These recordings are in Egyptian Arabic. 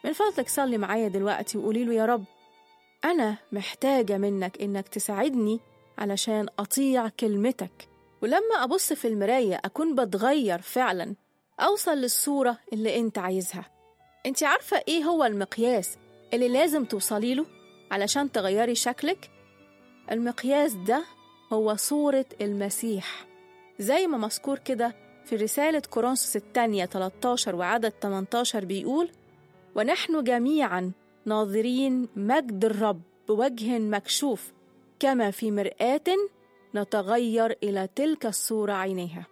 من فضلك صلي معايا دلوقتي وقولي له يا رب أنا محتاجة منك إنك تساعدني علشان أطيع كلمتك ولما أبص في المراية أكون بتغير فعلا أوصل للصورة اللي أنت عايزها أنت عارفة إيه هو المقياس اللي لازم توصلي له علشان تغيري شكلك؟ المقياس ده هو صورة المسيح زي ما مذكور كده في رسالة كورنثوس الثانية 13 وعدد 18 بيقول ونحن جميعا ناظرين مجد الرب بوجه مكشوف كما في مرآة نتغير إلى تلك الصورة عينيها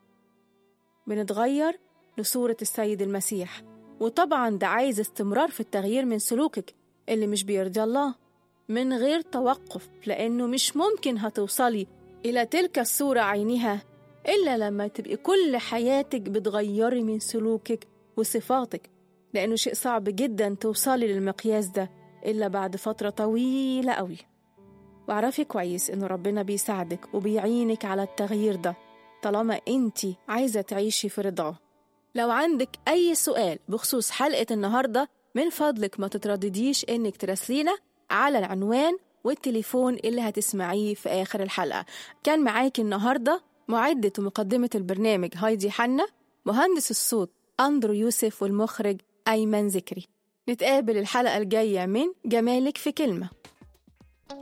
بنتغير لصورة السيد المسيح وطبعا ده عايز استمرار في التغيير من سلوكك اللي مش بيرضي الله من غير توقف لأنه مش ممكن هتوصلي إلى تلك الصورة عينها إلا لما تبقي كل حياتك بتغيري من سلوكك وصفاتك لأنه شيء صعب جدا توصلي للمقياس ده إلا بعد فترة طويلة قوي واعرفي كويس إنه ربنا بيساعدك وبيعينك على التغيير ده طالما أنت عايزة تعيشي في رضاه لو عندك أي سؤال بخصوص حلقة النهاردة من فضلك ما تتردديش إنك تراسلينا على العنوان والتليفون اللي هتسمعيه في آخر الحلقة كان معاكي النهاردة معدة ومقدمة البرنامج هايدي حنا مهندس الصوت أندرو يوسف والمخرج أيمن ذكري نتقابل الحلقة الجاية من جمالك في كلمة